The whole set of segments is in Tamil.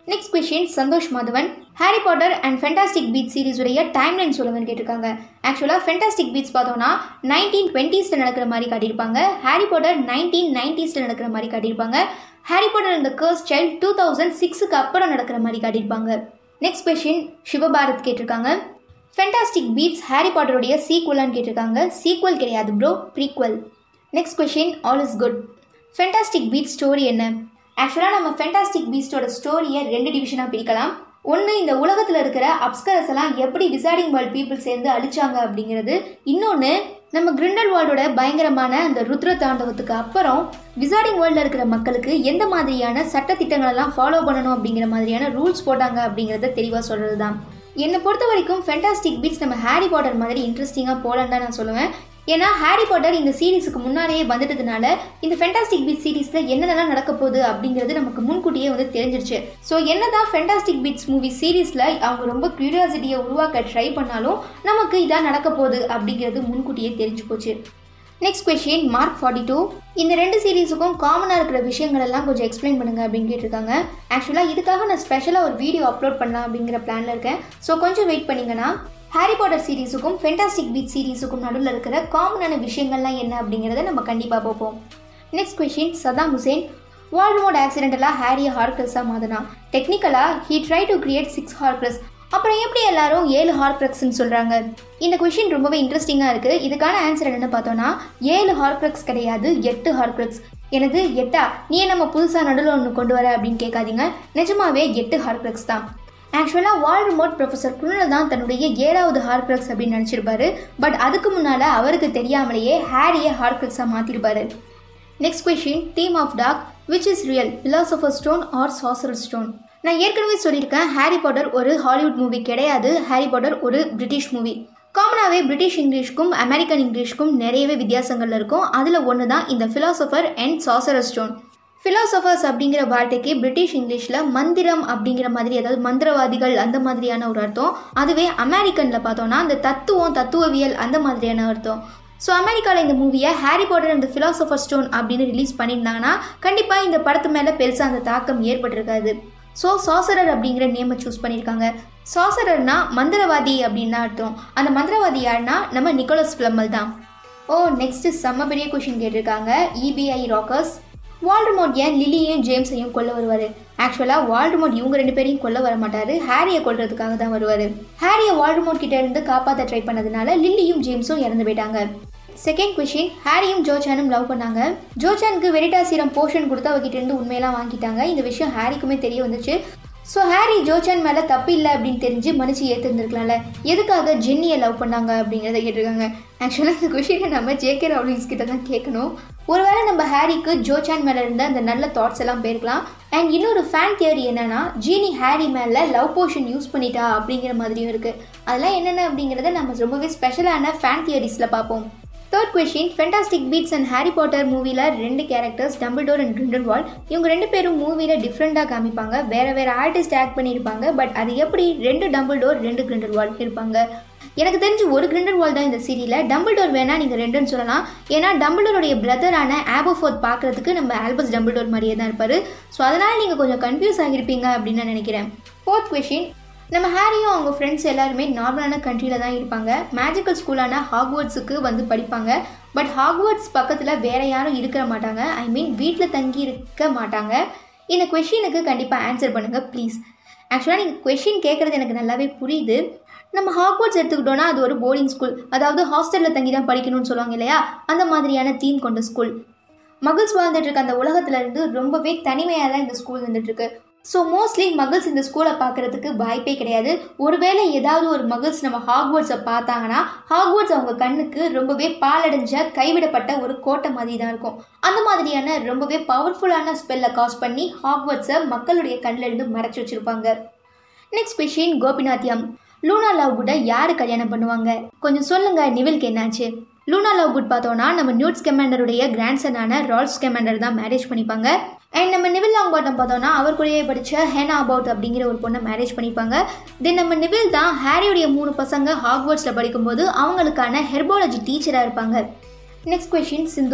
next question Santhosh Madhavan Harry Potter and Fantastic Beast series உடைய டைம்லைன் சொல்லுங்கன்னு கேட்டிருக்காங்க ஆக்சுவலாக ஃபென்டாஸ்டிக் பீட்ஸ் பார்த்தோம்னா நைன்டீன் டுவெண்ட்டீஸில் நடக்கிற மாதிரி காட்டியிருப்பாங்க ஹாரி பாட்டர் நைன்டீன் நைன்ட்டீஸில் நடக்கிற மாதிரி காட்டியிருப்பாங்க ஹாரி பாட்டர் இந்த கர்ஸ் சைல்ட் டூ தௌசண்ட் சிக்ஸுக்கு அப்புறம் நடக்கிற மாதிரி காட்டியிருப்பாங்க நெக்ஸ்ட் கொஷின் சிவபாரத் கேட்டிருக்காங்க ஃபென்டாஸ்டிக் பீட்ஸ் ஹாரி பாட்டருடைய சீக்வலான்னு கேட்டிருக்காங்க சீக்வல் கிடையாது bro prequel next question all is good Fantastic Beast story என்ன ஆக்சுவலாக நம்ம ஃபென்டாஸ்டிக் பீஸ்டோட ஸ்டோரியை ரெண்டு டிவிஷனாக பிரிக்கலாம் ஒன்று இந்த உலகத்தில் இருக்கிற அப்ஸ்கரஸ் எல்லாம் எப்படி விசாரிங் வேர்ல்ட் பீப்புள் சேர்ந்து அழிச்சாங்க அப்படிங்கிறது இன்னொன்று நம்ம கிரிண்டல் வேர்ல்டோட பயங்கரமான அந்த ருத்ர தாண்டவத்துக்கு அப்புறம் விசாரிங் வேர்ல்டில் இருக்கிற மக்களுக்கு எந்த மாதிரியான சட்ட திட்டங்களெல்லாம் ஃபாலோ பண்ணணும் அப்படிங்கிற மாதிரியான ரூல்ஸ் போட்டாங்க அப்படிங்கிறத தெளிவாக சொல்கிறது தான் என்னை பொறுத்த வரைக்கும் ஃபென்டாஸ்டிக் பீட்ஸ் நம்ம ஹாரி பாட்டர் மாதிரி இன்ட்ரெஸ்டிங்காக போகலன்னு தான் நான் சொல்லுவேன் ஏன்னா ஹாரி பாட்டர் இந்த சீரீஸுக்கு முன்னாடியே வந்துட்டதுனால இந்த ஃபென்டாஸ்டிக் பீட் சீரீஸில் என்னென்னலாம் நடக்க போகுது அப்படிங்கிறது நமக்கு முன்கூட்டியே வந்து தெரிஞ்சிருச்சு ஸோ என்னதான் ஃபென்டாஸ்டிக் பீட்ஸ் மூவி சீரீஸில் அவங்க ரொம்ப க்யூரியாசிட்டியை உருவாக்க ட்ரை பண்ணாலும் நமக்கு இதான் நடக்க போகுது அப்படிங்கிறது முன்கூட்டியே தெரிஞ்சு போச்சு next question Mark forty two இந்த ரெண்டு சீரீஸுக்கும் காமனாக இருக்கிற விஷயங்கள் எல்லாம் கொஞ்சம் எக்ஸ்பிளைன் பண்ணுங்க அப்படின்னு கேட்டிருக்காங்க ஆக்சுவலாக இதுக்காக நான் ஸ்பெஷலாக ஒரு வீடியோ அப்லோட் பண்ணலாம் அப்படிங்கிற பிளானில் இருக்கேன் ஸோ கொஞ்சம் வெயிட் பண்ணிங்கன்னா ஹாரி பாட்டர் சீரீஸுக்கும் ஃபென்டாஸ்டிக் பீட் சீரீஸுக்கும் நடுவில் இருக்கிற காமனான விஷயங்கள்லாம் என்ன அப்படிங்கிறத நம்ம கண்டிப்பாக பார்ப்போம் next question Saddam Hussein Voldemort ஆக்சிடென்டலாக ஹாரியை ஹார்க்ரஸாக மாற்றினா டெக்னிக்கலாக he try to create six horcrux அப்புறம் எப்படி எல்லாரும் ஏழு ஹார்க்ரக்ஸ்னு சொல்கிறாங்க இந்த கொஷின் ரொம்பவே இன்ட்ரெஸ்டிங்காக இருக்குது இதுக்கான ஆன்சர் என்னென்னு பார்த்தோன்னா ஏழு ஹார்க்ரக்ஸ் கிடையாது எட்டு ஹார்க்ரக்ஸ் எனது எட்டா நீ நம்ம புதுசாக நடுவில் ஒன்று கொண்டு வர அப்படின்னு கேட்காதீங்க நிஜமாவே எட்டு ஹார்க்ரக்ஸ் தான் ஆக்சுவலாக வால் ரிமோட் ப்ரொஃபஸர் குருணல் தான் தன்னுடைய ஏழாவது ஹார்க்ரக்ஸ் அப்படின்னு நினச்சிருப்பாரு பட் அதுக்கு முன்னால் அவருக்கு தெரியாமலேயே ஹாரியை ஹார்க்ரக்ஸாக மாற்றிருப்பாரு next question team of dog which is real philosopher stone or sorcerer stone நான் ஏற்கனவே சொல்லியிருக்கேன் ஹாரி பாட்டர் ஒரு ஹாலிவுட் மூவி கிடையாது ஹாரி பாட்டர் ஒரு பிரிட்டிஷ் மூவி காமனாகவே பிரிட்டிஷ் இங்கிலீஷ்க்கும் அமெரிக்கன் இங்கிலீஷ்க்கும் நிறையவே வித்தியாசங்கள் இருக்கும் அதில் ஒன்று தான் இந்த philosopher and sorcerer stone philosopher's அப்படிங்கிற வார்த்தைக்கு பிரிட்டிஷ் இங்கிலீஷில் மந்திரம் அப்படிங்கிற மாதிரி அதாவது மந்திரவாதிகள் அந்த மாதிரியான ஒரு அர்த்தம் அதுவே அமெரிக்கனில் பார்த்தோன்னா அந்த தத்துவம் தத்துவவியல் அந்த மாதிரியான அர்த்தம் ஸோ அமெரிக்காவில் இந்த மூவியை ஹாரி பாட்டர் அந்த ஃபிலாசபர் ஸ்டோன் அப்படின்னு ரிலீஸ் பண்ணியிருந்தாங்கன்னா கண்டிப்பாக இந்த படத்து மேலே பெருசாக அந்த தாக்கம் ஏற்பட்டிருக்காது ஸோ சாசரர் அப்படிங்கிற நேமை சூஸ் பண்ணியிருக்காங்க சாசரர்னா மந்திரவாதி அப்படின்னு தான் அர்த்தம் அந்த மந்திரவாதி யாருன்னா நம்ம நிக்கோலஸ் ஃபிளம்மல் தான் ஓ நெக்ஸ்ட் செம்ம பெரிய கொஷின் கேட்டிருக்காங்க இபிஐ ராக்கர்ஸ் வால்டமோட் ஏன் லில்லியையும் ஜேம்ஸையும் கொல்ல வருவார் ஆக்சுவலாக வால்டமோட் இவங்க ரெண்டு பேரையும் கொல்ல வர மாட்டார் ஹாரியை கொல்றதுக்காக தான் வருவார் ஹாரியை வால்டமோட் கிட்ட இருந்து காப்பாற்ற ட்ரை பண்ணதுனால லில்லியும் ஜேம்ஸும் இறந்து போயிட்டாங்க செகண்ட் கொஷின் ஹாரியும் ஜோச்சானும் லவ் பண்ணாங்க ஜோச்சானுக்கு வெரிட்டாசிரம் போர்ஷன் கொடுத்து அவகிட்ட இருந்து உண்மையெல்லாம் வாங்கிட்டாங்க இந்த விஷயம் ஹாரிக்குமே தெரிய வந்துச்சு ஸோ ஹாரி ஜோச்சான் மேலே தப்பு இல்லை அப்படின்னு தெரிஞ்சு மன்னிச்சு ஏற்றிருந்துருக்கலாம்ல எதுக்காக ஜென்னியை லவ் பண்ணாங்க அப்படிங்கிறத கேட்டிருக்காங்க ஆக்சுவலாக இந்த கொஷினை நம்ம ஜேகே ராவ்லிங்ஸ் கிட்ட தான் கேட்கணும் ஒருவேளை நம்ம ஹாரிக்கு ஜோச்சான் மேலே இருந்த அந்த நல்ல தாட்ஸ் எல்லாம் போயிருக்கலாம் அண்ட் இன்னொரு ஃபேன் தியரி என்னன்னா ஜீனி ஹாரி மேலே லவ் போர்ஷன் யூஸ் பண்ணிட்டா அப்படிங்கிற மாதிரியும் இருக்குது அதெல்லாம் என்னென்ன அப்படிங்கிறத நம்ம ரொம்பவே ஸ்பெஷலான ஃபேன் தியரிஸில் பார்ப்போம் third question Fantastic Beasts and Harry Potter மூவியில் ரெண்டு கேரக்டர்ஸ் டம்பிள்டோர் அண்ட் கிரிண்டல்வால் இவங்க ரெண்டு பேரும் மூவியில் டிஃப்ரெண்ட்டாக காமிப்பாங்க வேறு வேறு ஆர்டிஸ்ட் ஆக்ட் பண்ணியிருப்பாங்க பட் அது எப்படி ரெண்டு டம்பிள்டோர் ரெண்டு கிரிண்டல்வால் இருப்பாங்க எனக்கு தெரிஞ்சு ஒரு கிரிண்டல்வால் தான் இந்த சீரியலில் டம்பிள்டோர் வேணால் நீங்கள் ரெண்டுன்னு சொல்லலாம் ஏன்னா டம்பிள்டோருடைய பிரதரான ஆபோஃபோர்த் பார்க்குறதுக்கு நம்ம ஆல்பஸ் டம்பிள்டோர் மாதிரியே தான் இருப்பார் ஸோ அதனால் நீங்கள் கொஞ்சம் கன்ஃபியூஸ் ஆகியிருப்பீங்க அப்படின்னு நான் நினைக்கிறேன் ஃபோர்த் கொஷின் நம்ம ஹாரியும் அவங்க ஃப்ரெண்ட்ஸ் எல்லாருமே நார்மலான கண்ட்ரியில் தான் இருப்பாங்க மேஜிக்கல் ஸ்கூலான ஹாக்வர்ட்ஸுக்கு வந்து படிப்பாங்க பட் ஹாக்வர்ட்ஸ் பக்கத்தில் வேற யாரும் இருக்க மாட்டாங்க ஐ மீன் வீட்டில் தங்கி இருக்க மாட்டாங்க இந்த கொஷினுக்கு கண்டிப்பாக ஆன்சர் பண்ணுங்கள் ப்ளீஸ் ஆக்சுவலாக நீங்கள் கொஷின் கேட்குறது எனக்கு நல்லாவே புரியுது நம்ம ஹாக்வர்ட்ஸ் எடுத்துக்கிட்டோன்னா அது ஒரு போர்டிங் ஸ்கூல் அதாவது ஹாஸ்டலில் தங்கி தான் படிக்கணும்னு சொல்லுவாங்க இல்லையா அந்த மாதிரியான தீம் கொண்ட ஸ்கூல் மகிழ்ஸ் வாழ்ந்துட்டு இருக்க அந்த உலகத்துல இருந்து ரொம்பவே தனிமையாக தான் இந்த ஸ்கூல் இருந்துட்டு இருக்கு ஸோ மோஸ்ட்லி மகிழ்ஸ் இந்த ஸ்கூலை பார்க்கறதுக்கு வாய்ப்பே கிடையாது ஒருவேளை ஏதாவது ஒரு மகிழ்ஸ் நம்ம ஹாக்வர்ட்ஸை பார்த்தாங்கன்னா ஹாக்வர்ட்ஸ் அவங்க கண்ணுக்கு ரொம்பவே பாலடைஞ்ச கைவிடப்பட்ட ஒரு கோட்டை மாதிரி தான் இருக்கும் அந்த மாதிரியான ரொம்பவே பவர்ஃபுல்லான ஸ்பெல்லை காஸ் பண்ணி ஹாக்வர்ட்ஸை மக்களுடைய கண்ணில் இருந்து மறைச்சு வச்சிருப்பாங்க நெக்ஸ்ட் கொஷின் கோபிநாத்தியம் லூனா லவ் குட்டை யார் கல்யாணம் பண்ணுவாங்க கொஞ்சம் சொல்லுங்க நிவில்க்கு என்னாச்சு லூனா லவ் குட் பார்த்தோன்னா நம்ம நியூட்ஸ் கமாண்டருடைய கிராண்ட் சனான ரால்ஸ் கமாண்டர் தான் மேரேஜ் பண்ணிப்பாங்க அண்ட் நம்ம நிவில் லாங் பாட்டம் பார்த்தோன்னா அவர் கூடயே படித்த ஹேனா அபவுட் அப்படிங்கிற ஒரு பொண்ணை மேரேஜ் பண்ணிப்பாங்க தென் நம்ம நிவில் தான் ஹாரியுடைய மூணு பசங்க ஹாக்வர்ட்ஸில் படிக்கும்போது அவங்களுக்கான ஹெர்பாலஜி டீச்சராக இருப்பாங்க நெக்ஸ்ட் கொஷின் சிந்து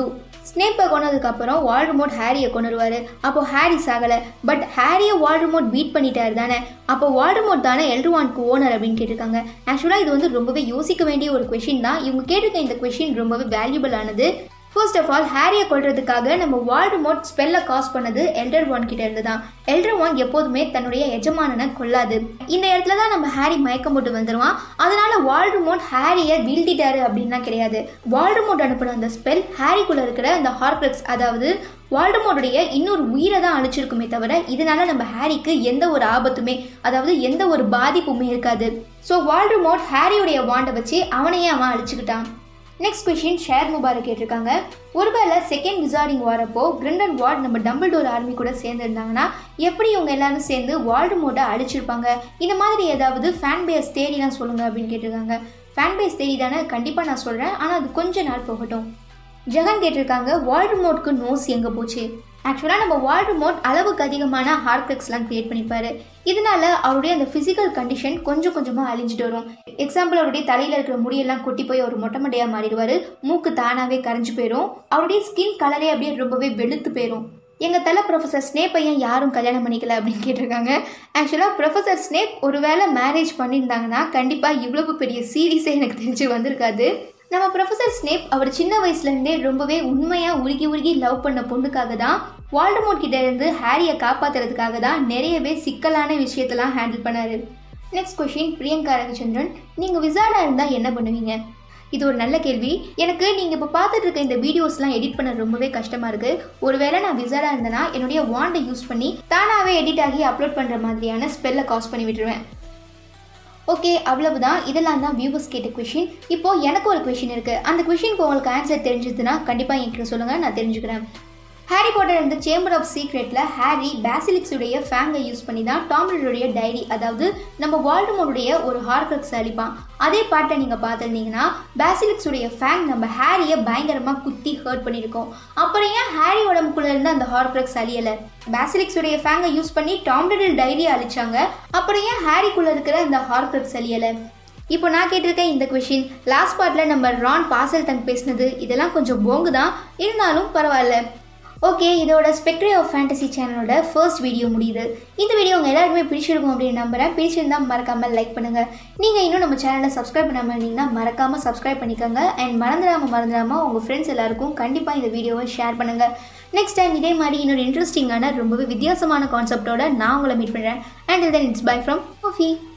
ஸ்னேப்பை கொண்டதுக்கப்புறம் வால்டமோட் ஹாரியை கொண்டுருவார் அப்போ ஹாரி சாகலை பட் ஹாரியை வால்டமோட் பீட் பண்ணிட்டாரு தானே அப்போ வால்டமோட் தானே எல்ட்ருவான்க்கு ஓனர் அப்படின்னு கேட்டிருக்காங்க ஆக்சுவலாக இது வந்து ரொம்பவே யோசிக்க வேண்டிய ஒரு கொஷின் தான் இவங்க கேட்டிருக்க இந்த கொஷின் ரொம்பவே வேல்யூபிள் ஆனது ஃபர்ஸ்ட் ஆஃப் ஆல் ஹாரியை கொள்றதுக்காக நம்ம வால்டமோட் ஸ்பெல்லை காஸ் பண்ணது எல்டர் ஒன் கிட்ட இருந்து தான் எல்டர் ஒன் எப்போதுமே தன்னுடைய எஜமானனை கொல்லாது இந்த இடத்துல தான் நம்ம ஹாரி மயக்கம் போட்டு வந்துடுவான் அதனால வால்டமோட் ஹாரியை வீழ்த்திட்டாரு அப்படின்லாம் கிடையாது வால்டமோட் அனுப்பின அந்த ஸ்பெல் ஹாரிக்குள்ள இருக்கிற அந்த ஹார்க்ரக்ஸ் அதாவது வால்டமோருடைய இன்னொரு உயிரை தான் அழிச்சிருக்குமே தவிர இதனால நம்ம ஹாரிக்கு எந்த ஒரு ஆபத்துமே அதாவது எந்த ஒரு பாதிப்புமே இருக்காது ஸோ வால்டமோட் ஹாரியுடைய வாண்டை வச்சு அவனையே அவன் அழிச்சுக்கிட்டான் நெக்ஸ்ட் கொஷின் ஷேர் முபாரக் கேட்டிருக்காங்க ஒருவேளை செகண்ட் விசார்டிங் வரப்போ கிரிண்டன் வார்ட் நம்ம டம்பிள்டோர் ஆர்மி கூட சேர்ந்துருந்தாங்கன்னா எப்படி இவங்க எல்லாரும் சேர்ந்து வால்டு மோட்டை அடிச்சிருப்பாங்க இந்த மாதிரி ஏதாவது ஃபேன் பேஸ் தேரிலாம் சொல்லுங்க அப்படின்னு கேட்டிருக்காங்க ஃபேன் பேஸ் தேரி தானே கண்டிப்பாக நான் சொல்கிறேன் ஆனால் அது கொஞ்ச நாள் போகட்டும் ஜெகன் கேட்டிருக்காங்க வால்டு மோட்க்கு நோஸ் எங்கே போச்சு ஆக்சுவலாக நம்ம வால்டு மோட் அளவுக்கு அதிகமான ஹார்க்ரெக்ஸ்லாம் கிரியேட் பண்ணிப்பாரு இதனால அவருடைய அந்த ஃபிசிக்கல் கண்டிஷன் கொஞ்சம் கொஞ்சமாக அழிஞ்சிட்டு வரும் எக்ஸாம்பிள் அவருடைய தலையில் இருக்கிற முடியெல்லாம் கொட்டி போய் அவர் மொட்டை மட்டையாக மாறிடுவார் மூக்கு தானாகவே கரைஞ்சு போயிடும் அவருடைய ஸ்கின் கலரே அப்படியே ரொம்பவே வெளுத்து போயிடும் எங்கள் தலை ப்ரொஃபஸர் ஸ்னேப் பையன் யாரும் கல்யாணம் பண்ணிக்கல அப்படின்னு கேட்டிருக்காங்க ஆக்சுவலாக ப்ரொஃபஸர் ஸ்னேப் ஒருவேளை மேரேஜ் பண்ணியிருந்தாங்கன்னா கண்டிப்பாக இவ்வளவு பெரிய சீரீஸே எனக்கு தெரிஞ்சு வந்திருக்காது நம்ம ப்ரொஃபஸர் ஸ்னேப் அவர் சின்ன வயசுலேருந்தே ரொம்பவே உண்மையாக உருகி உருகி லவ் பண்ண பொண்ணுக்காக தான் வால்டமோட் கிட்ட இருந்து ஹாரியை காப்பாத்துறதுக்காக தான் நிறையவே சிக்கலான விஷயத்தெல்லாம் ஹேண்டில் பண்ணாரு நெக்ஸ்ட் கொஷின் பிரியங்கா ரவிச்சந்திரன் நீங்கள் விசார்டாக இருந்தால் என்ன பண்ணுவீங்க இது ஒரு நல்ல கேள்வி எனக்கு நீங்கள் இப்போ பார்த்துட்டு இருக்க இந்த வீடியோஸ்லாம் எடிட் பண்ண ரொம்பவே கஷ்டமாக இருக்குது ஒருவேளை நான் விசார்டாக இருந்தேன்னா என்னுடைய வாண்டை யூஸ் பண்ணி தானாகவே எடிட் ஆகி அப்லோட் பண்ணுற மாதிரியான ஸ்பெல்லை காஸ் பண்ணி விட்டுருவேன் ஓகே அவ்வளவுதான் இதெல்லாம் தான் வியூவர்ஸ் கேட்ட கொஷின் இப்போ எனக்கு ஒரு கொஷின் இருக்குது அந்த கொஷினுக்கு உங்களுக்கு ஆன்சர் தெரிஞ்சதுன்னா கண்டிப்பாக என்கிட்ட சொல்லுங்கள் நான் தெரிஞ்சுக்கிறேன் ஹாரி பாட்டர் இந்த சேம்பர் ஆஃப் சீக்ரெட்டில் ஹாரி பேசிலிக்ஸுடைய ஃபேங்கை யூஸ் பண்ணி தான் டாம்ரிடோடைய டைரி அதாவது நம்ம வால்டமோருடைய ஒரு ஹார்க்ரக்ஸ் அழிப்பான் அதே பாட்டை நீங்கள் பார்த்துருந்தீங்கன்னா பேசிலிக்ஸுடைய ஃபேங் நம்ம ஹாரியை பயங்கரமாக குத்தி ஹர்ட் பண்ணியிருக்கோம் அப்புறம் ஏன் ஹாரி உடம்புக்குள்ளே இருந்து அந்த ஹார்க்ரக்ஸ் அழியலை பேசிலிக்ஸுடைய ஃபேங்கை யூஸ் பண்ணி டாம்ரிடல் டைரியை அழிச்சாங்க அப்புறம் ஏன் ஹாரிக்குள்ளே இருக்கிற அந்த ஹார்க்ரக்ஸ் அழியலை இப்போ நான் கேட்டிருக்கேன் இந்த கொஷின் லாஸ்ட் பார்ட்டில் நம்ம ரான் பாசல் தங் பேசினது இதெல்லாம் கொஞ்சம் போங்கு தான் இருந்தாலும் பரவாயில்ல ஓகே இதோட ஸ்பெக்ட்ரி ஆஃப் ஃபேண்டசி சேனலோட ஃபர்ஸ்ட் வீடியோ முடியுது இந்த வீடியோ உங்கள் எல்லாருக்குமே பிடிச்சிருக்கும் அப்படின்னு நம்புறேன் பிடிச்சிருந்தா மறக்காமல் லைக் பண்ணுங்கள் நீங்கள் இன்னும் நம்ம சேனலை சப்ஸ்கிரைப் பண்ணாமல் இருந்தீங்கன்னா மறக்காமல் சப்ஸ்கிரைப் பண்ணிக்கோங்க அண்ட் மறந்துடாமல் மறந்துடாமல் உங்கள் ஃப்ரெண்ட்ஸ் எல்லாருக்கும் கண்டிப்பாக இந்த வீடியோவை ஷேர் பண்ணுங்கள் நெக்ஸ்ட் டைம் இதே மாதிரி இன்னொரு இன்ட்ரெஸ்டிங்கான ரொம்பவே வித்தியாசமான கான்செப்டோட நான் உங்களை மீட் பண்ணுறேன் and then it's bye from ஓஃபி